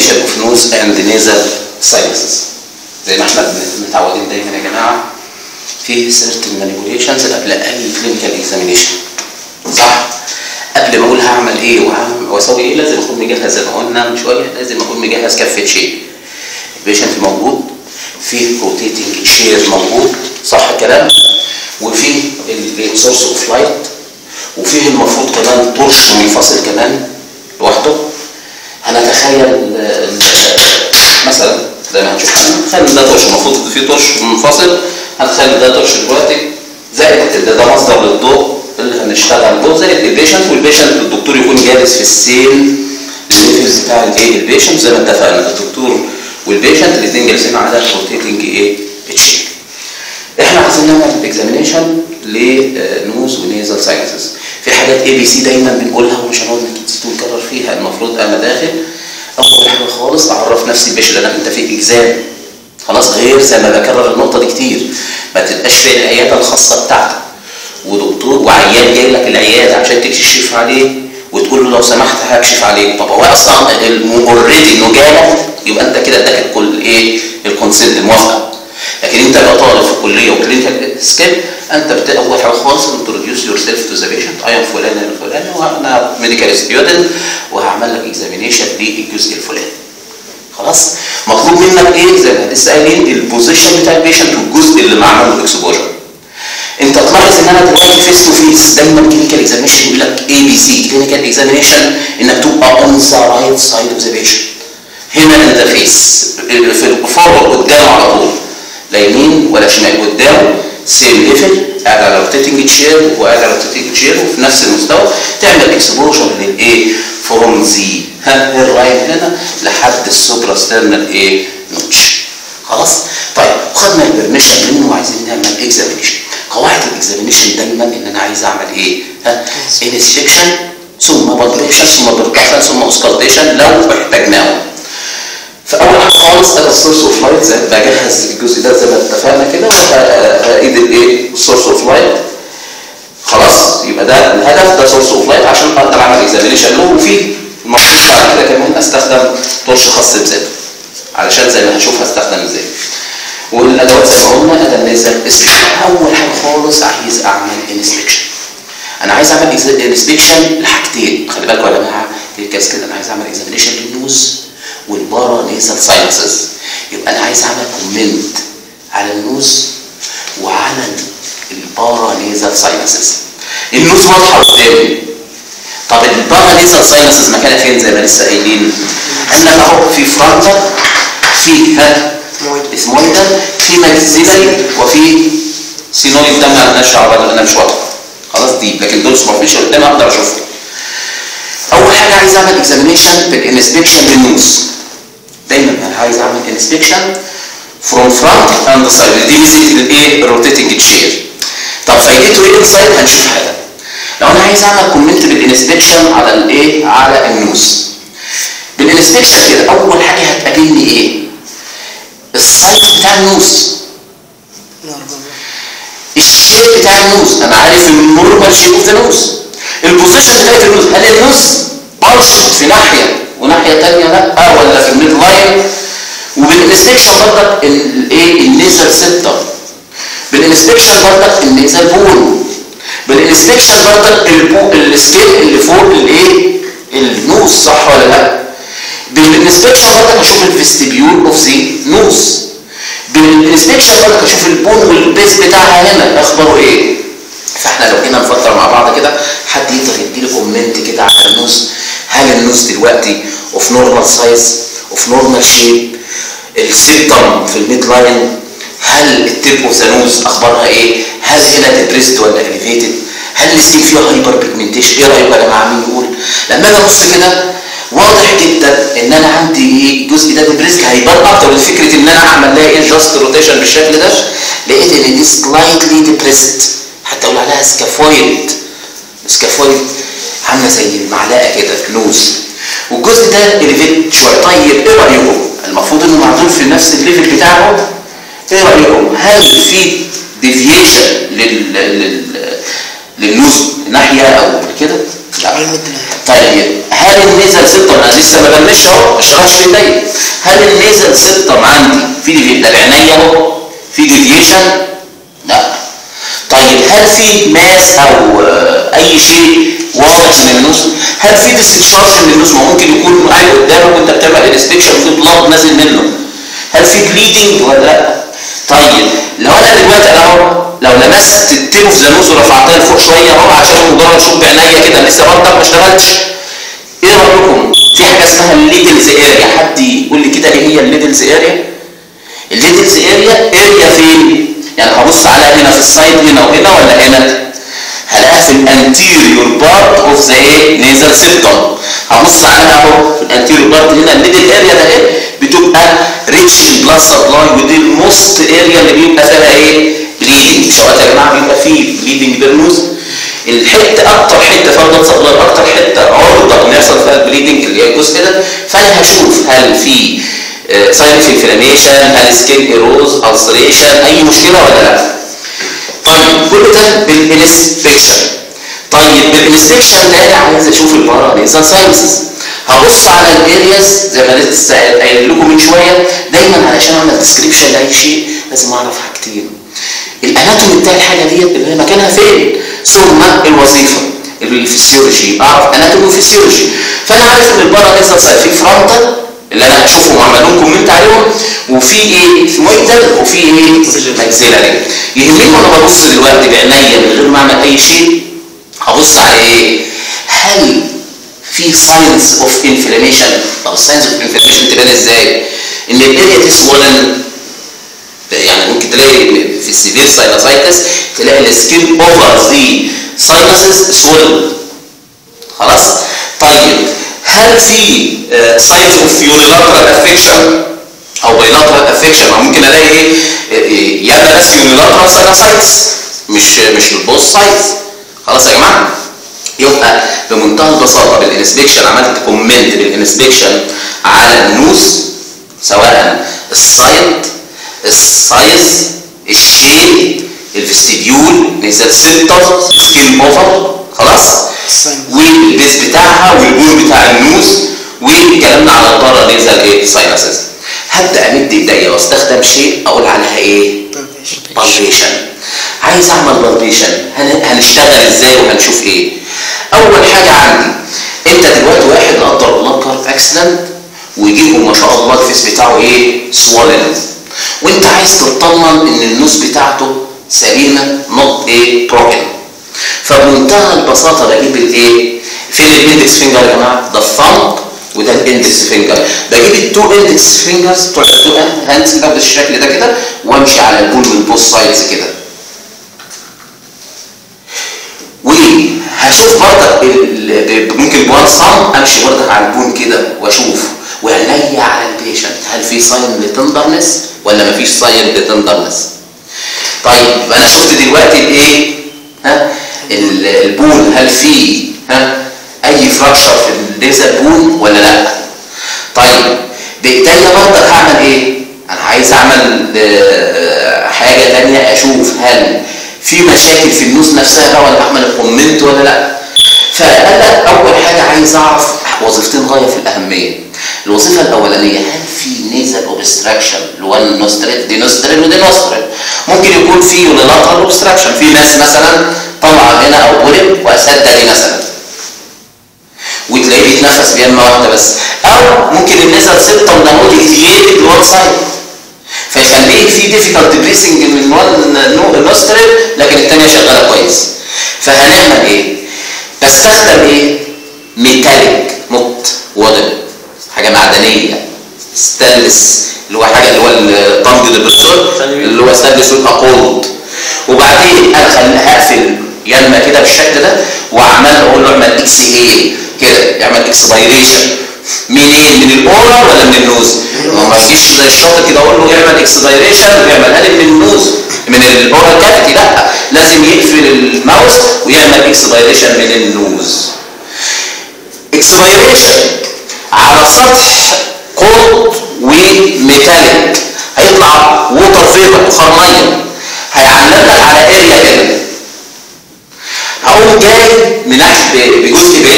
اكزامينيشن اوف نوز اند نيزل ساينسز زي ما احنا متعودين دايما يا جماعه في سيرتن مانيبيوليشنز قبل اي كلينيكال اكزامينيشن صح قبل ما اقول هعمل ايه وهعمل واسوي ايه لازم اكون مجهز زي ما قلنا من شويه لازم اكون مجهز كفه شيء البيشنت موجود في روتيتنج شير موجود صح الكلام وفي السورس اوف لايت وفيه المفروض كمان طرش منفصل كمان لوحده هنتخيل ال- ال- مثلا زي ما هنشوف هنتخيل ده طرش المفروض في طرش منفصل هنتخيل ده طرش دلوقتي زائد ده, ده مصدر للضوء اللي هنشتغل ضوء زائد البيشنت والبيشنت الدكتور يكون جالس في السيم الليفلز بتاع الايه البيشنت زي ما اتفقنا الدكتور والبيشنت الاثنين جالسين على روتيتنج ايه تشيك احنا عايزين نعمل اكزامينيشن لنوز ونيزل ساينسز في حاجات اي بي سي دايما بنقولها ومش هنقعد نكرر فيها المفروض انا داخل اول حاجه خالص اعرف نفسي البيشنت انا انت في اكزام خلاص غير زي ما بكرر النقطه دي كتير ما تبقاش في العياده الخاصه بتاعتك ودكتور وعيان جاي لك العياده عشان تكشف عليه وتقول له لو سمحت هكشف عليك طب هو اصلا اوريدي انه جالك يبقى انت كده اداك الكل ايه الكونسنت الموافقه لكن انت لو طالب في كليه وكلينيكال سكيل انت بت... اول حاجه خالص انتروديوس يور سيلف تو ذا بيشنت اي ام فلان الفلاني وانا ميديكال ستودنت وهعمل لك اكزامينيشن للجزء الفلاني خلاص مطلوب منك ايه زي ما لسه قايلين البوزيشن بتاع البيشنت والجزء اللي معمول له اكسبوجر انت تلاحظ ان انا دلوقتي فيس تو فيس دايما كلينيكال اكزامينشن يقول لك اي بي سي كلينيكال اكزامينشن انك تبقى اون ذا رايت سايد اوف ذا بيشنت هنا انت فيس في فورورد قدام على طول لا يمين ولا شمال قدام سيم ليفل قاعد على روتيتنج تشير وقاعد على روتيتنج تشير وفي نفس المستوى تعمل اكسبوجر للايه فروم زي ها الرايت هنا لحد السوبرا ستيرنال ايه نوتش خلاص طيب خدنا البرميشن منه وعايزين نعمل اكزامينيشن قواعد الاكزامينيشن دايما ان انا عايز اعمل ايه ها انسبكشن ثم بالبريشن ثم بركشن ثم اوسكالتيشن لو احتاجناه فاول حاجه خالص انا السورس اوف لايت زي بجهز الجزء ده زي ما اتفقنا كده وهايد الايه السورس اوف لايت خلاص يبقى ده الهدف ده سورس اوف لايت عشان اقدر اعمل اكزامينيشن له وفي المفروض بعد كده كمان استخدم طرش خاص بذاته علشان زي ما هشوف هستخدم ازاي والادوات زي ما قلنا اداه النسب اول حاجه خالص عايز اعمل انسبكشن انا عايز اعمل انسبكشن لحاجتين خلي بالكم يا جماعه الكاس كده انا عايز اعمل اكزامينيشن للنوز والبارا نيزل ساينسز يبقى انا عايز اعمل كومنت على النوز وعلى البارا نيزل ساينسز النوز واضحه قدامي طب البارا نيزل ساينسز مكانها فين زي ما لسه قايلين قال لك اهو في فرونتال في ها اسمويدال في ماكسيلاري وفي سينويد ده ما لناش دعوه انا مش واضح خلاص دي لكن دول سوبرفيشال قدامي اقدر اشوفهم اول حاجه عايز اعمل اكزامينيشن بالانسبكشن للنوز دايما انا عايز اعمل انسبكشن فروم فرونت اند سايد دي ميزه الايه الروتيتنج تشير طب فايدته ايه السايد هنشوف حاجه لو انا عايز اعمل كومنت بالانسبكشن على الايه على النوز بالانسبكشن كده اول حاجه هتقابلني ايه السايز بتاع النوز الشيب بتاع النوز انا عارف النورمال شيب اوف ذا نوز البوزيشن بتاعت النوز هل النوز بارشد في ناحيه وناحيه ثانيه لا ولا في الميد لاين وبالانسبكشن برضك الايه النيزل سيبتم بالانسبكشن برضك النيزل بون بالانسبكشن برضك السكيل اللي فوق الايه النوز صح ولا لا بالانسبكشن برضك اشوف الفيستيبيول اوف ذا نوز بالانسبكشن برضك اشوف البون والبيز بتاعها هنا اخباره ايه فاحنا لو جينا نفكر مع بعض كده حد يقدر يديلي كومنت كده على النوز هل النوز دلوقتي اوف نورمال سايز اوف نورمال شيب السيبتم في الميد لاين هل التيب اوف ذا نوز اخبارها ايه هل هنا ديبريست ولا اليفيتد هل الستيل فيها هايبر بيجمنتيشن ايه رايكم يا جماعه مين يقول لما اجي ابص كده واضح جدا ان انا عندي ايه الجزء ده ديبريست هيبان اكتر من فكره ان انا اعمل لها ايه جاست روتيشن بالشكل ده لقيت ان دي سلايتلي ديبريست حتى اقول عليها سكافويد سكافويد عامله زي المعلقه كده نوز والجزء ده اليفيت شويه طيب ايه رايكم المفروض انه معدول في نفس الليفل بتاعه ايه رايكم هل في ديفيشن لل... لل... للنوز ناحيه او كده لا المد النهائي. طيب هل النيزل سيبتم انا لسه ما بلمش اهو ما اشتغلش في ايديا هل النيزل سيبتم عندي في دي ده بعينيا اهو في ديفيشن لا طيب هل في ماس او آه، اي شيء واضح من النص هل في ديستشارج من النص ما ممكن يكون قاعد قدامك وانت بتعمل انسبكشن في بلاد نازل منه هل في بليدنج ولا لا طيب لو انا دلوقتي انا اهو لو لمست التيب اوف ذا نوز ورفعتها لفوق شويه اهو عشان مجرد اشوف بعينيا كده لسه برضك ما اشتغلتش ايه رايكم في حاجه اسمها الليدلز اريا حد يقول لي كده ايه هي الليدلز اريا الليدلز اريا اريا فين يعني هبص على هنا في السايد هنا وهنا ولا هنا هلاقيها في الانتيريور بارت اوف ذا ايه نيزل سيبتوم هبص عليها اهو في الانتيريور بارت هنا الميدل اريا ده ايه بتبقى ريتش بلاد سبلاي ودي الموست اريا اللي بيبقى فيها ايه بليدنج سواء يا جماعه بيبقى فيه بليدنج بالنوز الحته اكتر حته فيها بلاد سبلاي اكتر حته عرضه ان يحصل فيها البليدنج اللي هي الجزء ده فانا هشوف هل في ساينس انفلاميشن هل سكين ايروز السريشن اي مشكله ولا لا طيب كل ده بالانسبكشن طيب بالانسبكشن ده انا عايز اشوف البارا نيزل ساينسز هبص على الارياز زي ما لسه قايل لكم من شويه دايما علشان اعمل ديسكريبشن لاي شيء لازم اعرف حاجتين الاناتومي بتاع الحاجه ديت اللي هي مكانها فين ثم الوظيفه الفسيولوجي اعرف اناتومي وفسيولوجي فانا عارف ان البارا نيزل سايت في فرونتال اللي انا هشوفهم وعمل لهم كومنت عليهم وفي ايه سويتال وفي ايه ماكسيلاري يهمني وانا ببص دلوقتي بعينيا من غير ما اعمل اي شيء هبص على ايه هل في ساينس اوف انفلاميشن طب الساينس اوف انفلاميشن تبان ازاي ان الاريا دي swollen يعني ممكن تلاقي في السيفير ساينوسايتس تلاقي السكين اوفر ذا ساينسز swollen خلاص طيب هل في ساينس اوف يونيلاترال افكشن او بايلاترال افكشن او ممكن الاقي ايه إيه، يا بس يونيلاترال ساينوسايتس مش مش البوث سايدز خلاص يا جماعه يبقى بمنتهى البساطه بالانسبكشن عملت كومنت بالانسبكشن على النوز سواء السايد السايز الشيب الفستيبيول نزل سنتر سكين اوفر خلاص الساينس. والبيس بتاعها والبول بتاع النوز وكلامنا على البارا نيزل ايه ساينسز هبدا امد ايديا واستخدم شيء اقول عليها ايه بالبيشن عايز اعمل بالبيشن هنشتغل ازاي وهنشوف ايه اول حاجه عندي انت دلوقتي واحد لا قدر الله كارت اكسيدنت ويجيبه ما شاء الله الفيس بتاعه ايه سوالن وانت عايز تطمن ان النوز بتاعته سليمه نوت ايه بروكن فبمنتهى البساطه بجيب الايه فين الاندكس فينجر يا جماعه ده الثumb وده الاندكس فينجر بجيب التو اندكس فينجرز بتوع التو هاندز كده بالشكل ده كده وامشي على البول من بوث سايدز كده وهشوف برضك ال- ال- ممكن بوان صم امشي برضك على البون كده واشوف وعينيا على البيشنت هل في ساين لتندرنس ولا مفيش ساين لتندرنس طيب انا شفت دلوقتي الايه ها ال- البون هل في ها اي فراكشر في الليزر بون ولا لا طيب بايديا برضك هعمل ايه انا عايز اعمل آه، حاجه تانية اشوف هل في مشاكل في النوز نفسها بقى ولا اعمل الكومنت ولا لا فانا اول حاجه عايز اعرف وظيفتين غايه في الاهميه الوظيفه الاولانيه هل في نيزل اوبستراكشن اللي هو النوستريل دي نوستريل ودي نوستريل ممكن يكون في يونيلاترال اوبستراكشن في ناس مثلا طلع هنا او قلب واسد دي مثلا وتلاقيه بيتنفس بيمه واحده بس او ممكن النزل سيبتم ده مود كرييتد وان سايد فيخليه في ديفيكالت بريسنج من وان نوستريل لكن الثانيه شغاله كويس فهنعمل ايه بستخدم ايه ميتاليك مط وودن حاجه معدنيه ستانلس اللي هو حاجه اللي هو الطنج ديبرسور اللي هو ستانلس والاقولد وبعدين انا هقفل يمه كده بالشكل ده واعمل اقول له اعمل اكس ايه كده يعمل اكسبيريشن منين من الاورال ولا من النوز ما ما فيش زي الشاطر كده اقول له اعمل اكسبيريشن ويعملها لي من النوز من الاورال كافيتي لا لازم يقفل الماوس ويعمل اكسبيريشن من النوز اكسبيريشن على سطح كولد وميتاليك هيطلع ووتر فيبر بخار ميه هيعلمك على اريا كده هقوم جاي من ناحيه بجزء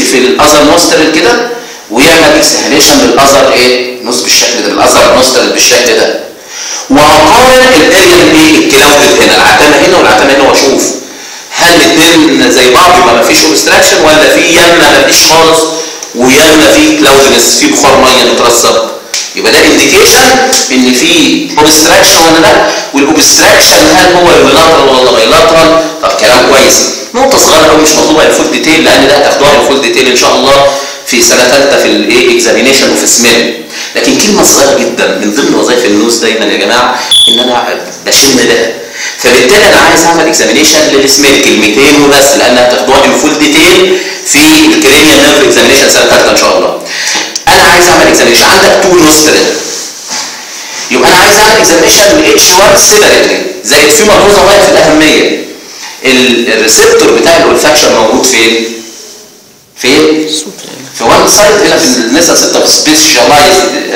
في الاذر نوسترل كده ويعمل اكسهاليشن بالاذر ايه نص بالشكل ده بالاذر نوسترل بالشكل ده وهقارن الاريا الايه الكلاودد هنا العتمه هنا والعتمه هنا واشوف هل الاثنين زي بعض يبقى ما فيش اوبستراكشن ولا في يمنى ما فيش خالص ويمنى في كلاودنس في بخار ميه مترسب يبقى ده انديكيشن ان في اوبستراكشن ولا لا والاوبستراكشن هل هو يونيلاترال ولا بايلاترال طب كلام كويس نقطه صغيره قوي مش مطلوبه الفول ديتيل لان ده هتاخدوها الفول ديتيل ان شاء الله في سنه ثالثه في الايه اكزامينيشن وفي سميل لكن كلمه صغيره جدا من ضمن وظائف النوز دايما يا جماعه ان انا بشم ده فبالتالي انا عايز اعمل اكزامينيشن للسميل كلمتين وبس لان هتاخدوها الفول ديتيل في الكرينيال نيرف اكزامينيشن سنه ثالثه ان شاء الله انا عايز اعمل اكزامينيشن عندك تو نوسترل يبقى انا عايز اعمل اكزامينيشن لاتش 1 سيبريتلي زي في ملحوظه غايه في الاهميه الريسبتور بتاع الاولفاكشن موجود فين؟ فين؟ في وان سايد هنا في النسا 6 في سبيشالايزد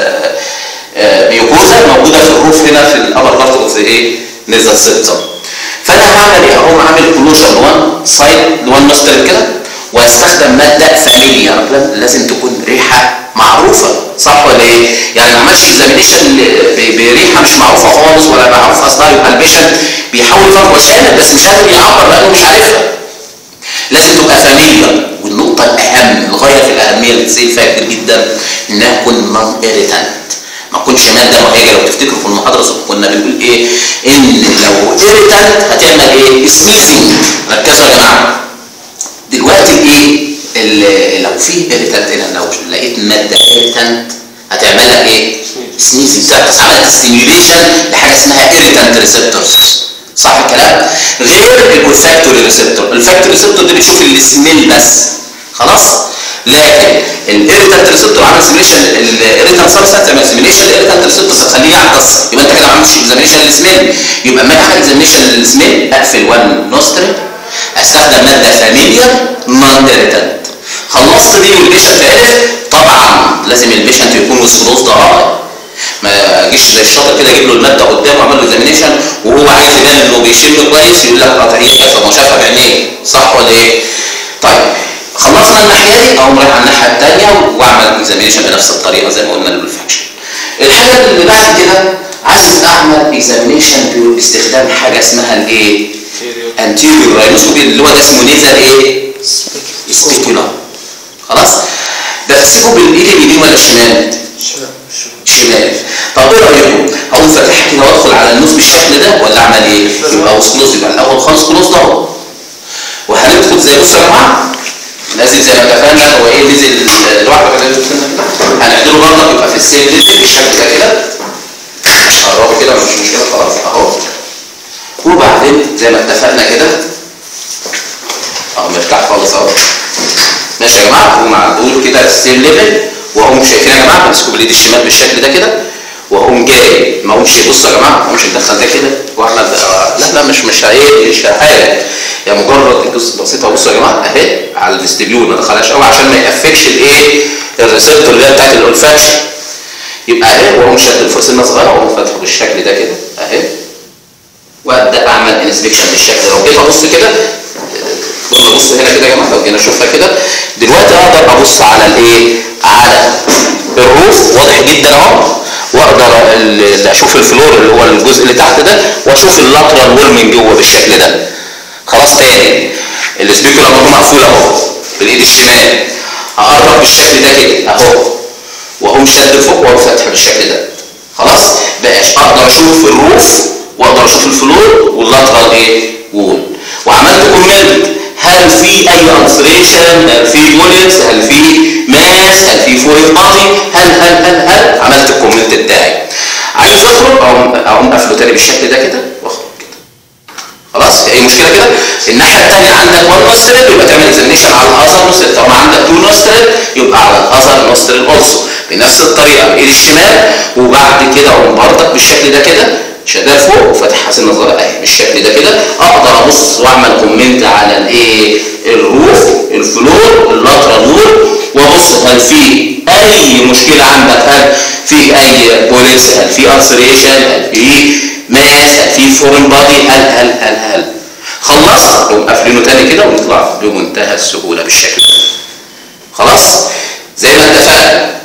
ميوكوزا موجوده في الروف هنا في الابر بارت اوف ايه؟ نزا 6 فانا هعمل ايه؟ اقوم عامل كلوجن 1 سايد 1 نوسترل كده واستخدم ماده فاميليا لازم تكون ريحه معروفه صح ولا ايه؟ يعني ما عملش اكزامينيشن بريحه مش معروفه خالص ولا معروف اصلا يبقى البيشنت بيحاول يفكر سامع بس مش قادر يعبر لانه مش عارفها. لازم تبقى فاميليا والنقطه الاهم الغايه في الاهميه اللي تسال فيها كتير جدا انها تكون نون ايريتانت ما تكونش ماده مهيجه لو تفتكروا في المحاضره كنا بنقول ايه؟ ان لو ايريتانت هتعمل ايه؟ سنيزنج ركزوا يا جماعه دلوقتي ايه لو في ايريتانت هنا لو لقيت ماده ايريتانت هتعمل لك ايه؟ سنيزنج بتاعت عملت ستيميوليشن لحاجه اسمها ايريتانت ريسبتورز صح الكلام؟ غير الفاكتوري ريسبتور، الفاكتوري ريسبتور دي بتشوف السميل بس خلاص؟ لكن الايريتانت ريسبتور عمل سيميليشن الايريتانت سبستانس عمل سيميليشن الايريتانت ريسبتور فتخليه يعطس يبقى انت كده ما عملتش اكزامينيشن للسميل يبقى اما اعمل اكزامينيشن للسميل اقفل وان نوستريل استخدم ماده فاميليا نون ايريتانت خلصت دي والبيشنت عرف طبعا لازم البيشنت يكون وسكلوز ضرائب ما اجيش زي الشاطر كده اجيب له الماده قدامه واعمل له اكزامينيشن وهو عايز يبان انه بيشم كويس يقول لك قطعيه شافها ما شافها بعينيه صح ولا ايه؟ طيب خلصنا الناحيه دي اقوم رايح على الناحيه الثانيه واعمل اكزامينيشن بنفس الطريقه زي ما قلنا للفاكشن. الحاجه اللي بعد كده عايز اعمل اكزامينيشن باستخدام حاجه اسمها الايه؟ انتيريور راينوسكوبي اللي هو ده اسمه نيزل ايه؟ سبيكولا خلاص؟ ده تسيبه بالايد اليمين ولا الشمال؟ شمال طب ايه رايكم؟ اقوم فاتحها كده وادخل على النوز بالشكل ده ولا اعمل ايه؟ يبقى كلوز يبقى الاول خالص كلوز ده اهو وهندخل زي بصوا يا جماعه نازل زي ما اتفقنا هو ايه نزل لوحده كده هنعدله برضه يبقى في السيم ليفل بالشكل ده كده قربوا كده مش مشكله خلاص اهو وبعدين زي ما اتفقنا كده اهو مرتاح خالص اهو ماشي يا جماعه اقوم معدول كده في السيم ليفل واقوم شايفين يا جماعه بمسكوا بالايد الشمال بالشكل ده كده واقوم جاي ما اقومش بصوا يا جماعه ما اقومش ندخل ده كده واحمد لا لا مش مش ايه مش حاجه يا مجرد قصه بسيطه بصوا يا جماعه اهي على الفيستبيول ما دخلهاش قوي عشان ما يقفلش الايه الريسبتور اللي هي بتاعت الاولفاكشن يبقى اهي واقوم شاد الفرسنه صغيره واقوم فاتحه بالشكل ده كده اهي وابدا اعمل انسبكشن بالشكل لو جيت ابص كده بص هنا كده يا جماعه لو جينا اشوفها كده دلوقتي اقدر ابص على الايه على الروف واضح جدا اهو واقدر اللي اشوف الفلور اللي هو الجزء اللي تحت ده واشوف اللاترال وول من جوه بالشكل ده خلاص تاني السبيكولا برضه مقفول اهو بالايد الشمال اقرب بالشكل ده كده اهو واقوم شاد فوق واقوم فاتح بالشكل ده خلاص بقاش اقدر اشوف الروف واقدر اشوف الفلور واللاترال ايه وول وعملت كومنت هل في اي انسريشن هل في بوليتس هل في ماس هل في فويد بادي هل هل هل هل عملت الكومنت بتاعي عايز اخرج اقوم اقوم قافله تاني بالشكل ده كده واخرج كده خلاص في اي مشكله كده الناحيه الثانيه عندك وان نوسترل يبقى تعمل اكزامينشن على الاذر نوسترل طبعا عندك تو نوسترل يبقى على الاذر نوسترل اولسو بنفس الطريقه بايد الشمال وبعد كده اقوم برضك بالشكل ده كده شدها فوق وفاتحها سنه صغيره اهي بالشكل ده كده اقدر ابص واعمل كومنت على الايه الروف الفلور اللاترال وول وابص هل في اي مشكله عندك هل في اي بوليس هل في انسريشن هل في ماس هل في فورن بادي هل هل هل هل خلصت نقوم قافلينه تاني كده ونطلع بمنتهى السهوله بالشكل ده خلاص زي ما اتفقنا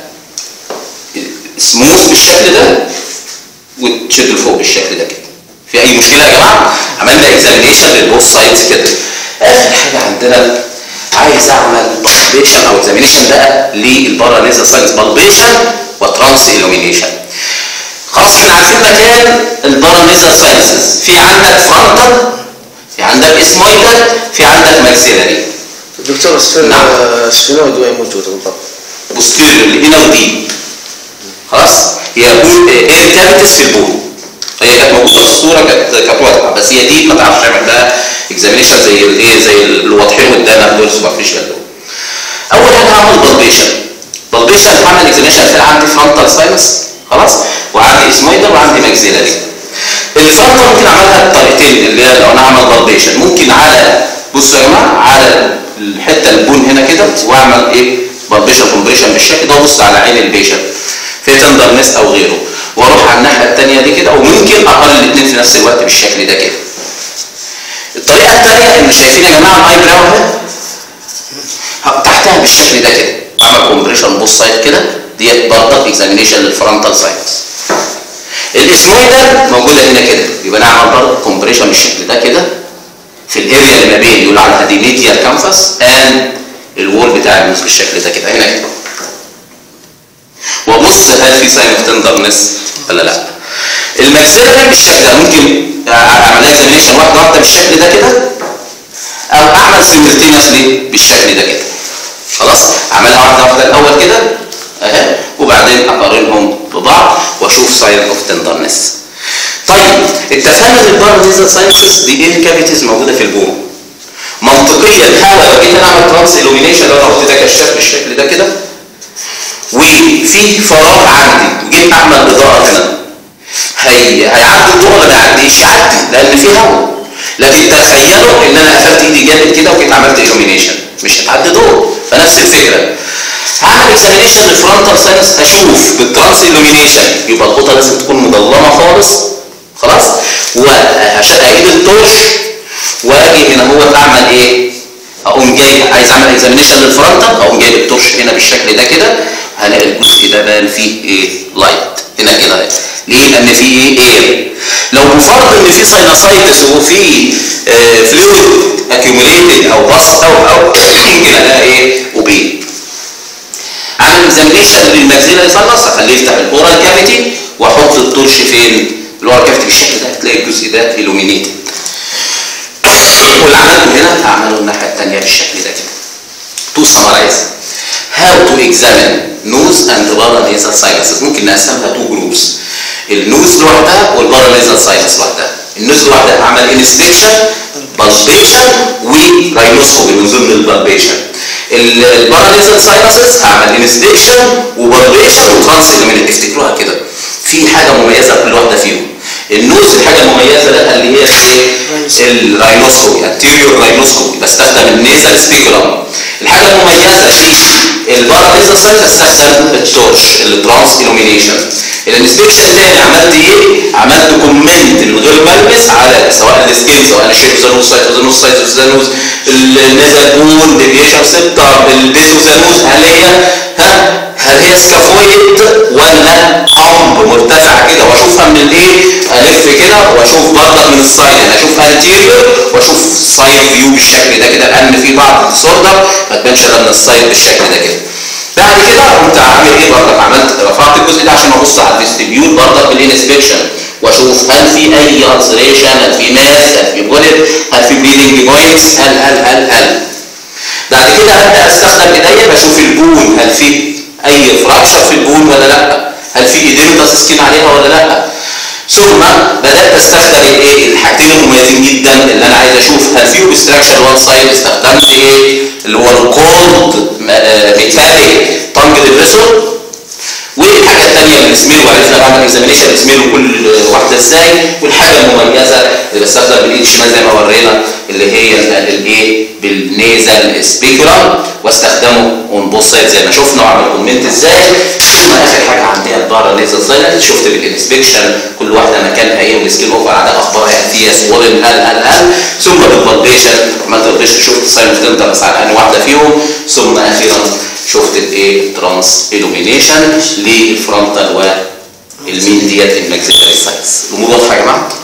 سموث بالشكل ده وتشد لفوق بالشكل ده كده في اي مشكله يا جماعه عملنا اكزامينيشن للبوث سايدز كده اخر حاجه عندنا عايز اعمل بالبيشن او اكزامينيشن بقى للبارا نيزل ساينس بالبيشن وترانس illumination خلاص احنا عارفين مكان البارا نيزل ساينسز في عندك فرونتال في عندك اسمويدال في عندك ماكسيلاري دكتور السفير نعم. السفينويد وين موجودة بالضبط؟ بوستيريور الانر دي خلاص هي بول اير كافيتس في البول هي كانت موجوده في الصوره كانت كانت واضحه بس هي دي ما تعرفش تعمل لها اكزامينشن زي الايه زي اللي واضحين قدامك دول سوبرفيشال دول اول حاجه هعمل بالبيشن بالبيشن هعمل اكزامينشن في عندي فرونتال ساينس خلاص وعندي اسمويدال وعندي ماكسيلاري الفرونتال ممكن اعملها بطريقتين اللي هي لو انا هعمل بالبيشن ممكن على بصوا يا جماعه على الحته البون هنا كده واعمل ايه بالبيشن كومبريشن بالشكل ده وابص على عين البيشنت في تندرنس او غيره واروح على الناحيه الثانيه دي كده وممكن اقارن الاثنين في نفس الوقت بالشكل ده كده الطريقه الثانيه اللي شايفين يا جماعه الاي براو اهي تحتها بالشكل ده كده اعمل كومبريشن بوث سايد كده ديت برضه اكزامينيشن للفرونتال ساينس الاسمويدال موجوده هنا كده يبقى نعمل برضه كومبريشن بالشكل ده كده في الاريا اللي ما بين يقول عليها دي ميديال كانفاس اند الوول بتاع الموس بالشكل ده كده هنا كده وابص هل في ساين اوف تندرنس ولا لا الماكسيلاري بالشكل ده ممكن اعمل لها اكزامينشن واحده واحده بالشكل ده كده او اعمل سيمultaneously بالشكل ده كده خلاص اعملها واحده واحده الاول كده اهي وبعدين اقارنهم ببعض واشوف ساين اوف تندرنس طيب اتفقنا ان البارانيزال ساينسز دي ايه كافيتيز موجوده في البون منطقيا هل لو جيت انا اعمل ترانس illumination لو انا قلت ده كشاف بالشكل ده كده وفي فراغ عندي جيت اعمل اضاءه هنا هي هيعدي الضوء ولا ما يعديش يعدي لان في هواء لكن تخيلوا ان انا قفلت ايدي جامد كده وجيت عملت illumination مش هتعدي ضوء فنفس الفكره هعمل اكزامينيشن للفرونتال ساينس هشوف بالترانس illumination يبقى الاوضه لازم تكون مظلمه خالص خلاص وهشقق التورش واجي هنا هو اعمل ايه اقوم جاي عايز اعمل اكزامينيشن للفرونتال اقوم جايب التورش هنا بالشكل ده كده هلاقي الجزء ده بان فيه ايه لايت هنا كده ليه لان فيه ايه اير لو بفرض ان في ساينوسايتس وفي فلويد اكيوميليتد او بص او او ممكن الاقي ايه وبين عامل اكزامينيشن للماكسيلاري ساينس اخليه يفتح الاورال كافيتي واحط التورش فين الاورال كافيتي بالشكل ده هتلاقي الجزء ده illuminated واللي عملته هنا هعمله الناحيه الثانيه بالشكل ده كده تو سمرايز how to examine nose and paranasal sinuses ممكن نقسمها تو جروبس النوز لوحدها والباراناسال ساينس لوحدها النوز لوحدها هعمل انسبكشن بالبيشن وراينوسكوبي من ضمن البالبيشن الباراناسال ساينسز هعمل انسبكشن وبالبيشن وترانس افتكروها كده في حاجه مميزه في كل واحده فيهم النوز الحاجه المميزه ده اللي هي ايه الراينوسكوبي انتيريور راينوسكوبي بستخدم النيزل سبيكولم الحاجه المميزه في البارانيزال ساينس استخدم التورش الترانس illumination الانسبكشن تاني عملت ايه عملت كومنت من غير ملمس على سواء السكين سواء الشيب زانوس سايتوزانوس سايتوزانوس النزل بون ديفيشن سبتر البيزوزانوس هل هي ها هل هي سكافويد ولا حمض مرتفع كده واشوفها من الايه الف كده واشوف برضك من السايد انا اشوف انتيريور واشوف سايد فيو بالشكل ده كده لان في بعض الديسوردر ما تبانش الا من السايد بالشكل ده كده بعد كده قمت عامل ايه برضك عملت رفعت الجزء ده عشان ابص على الفيستيبيول برضك بالانسبكشن واشوف هل في اي السريشن هل في ماس هل في بولت هل في بليدنج بوينتس هل هل هل هل بعد كده ابدا استخدم ايديا بشوف البون هل في اي فراكشر في البون ولا لا هل في ايديمتاس سكين عليها ولا لا ثم بدات استخدم الايه الحاجتين المميزين جدا اللي انا عايز اشوف هل في اوبستراكشن وان سايد استخدمت ايه اللي هو الكولد ميتاليك تانج ديفيسور والحاجه الثانيه اللي اسمه وعرفنا بعمل اكزامينيشن اسمه كل واحده ازاي والحاجه المميزه اللي بستخدم بالايد الشمال زي ما ورينا اللي هي الايه بالنيزل سبيكولم واستخدمه اون بوث سايد زي ما شفنا وعمل كومنت ازاي ثم اخر حاجه عندي البارا نيزل سايلنت شفت بالانسبكشن كل واحده مكانها ايه والسكين اوفر عندها اخبارها هل فيها سوولن هل هل هل ثم بالفالديشن عملت الفالديشن شفت سايلنت تندرس على انهي واحده فيهم ثم اخيرا شفت الايه ترانس illumination للفرونتال والمين ديت الماكسيلاري سايتس الامور واضحه يا جماعه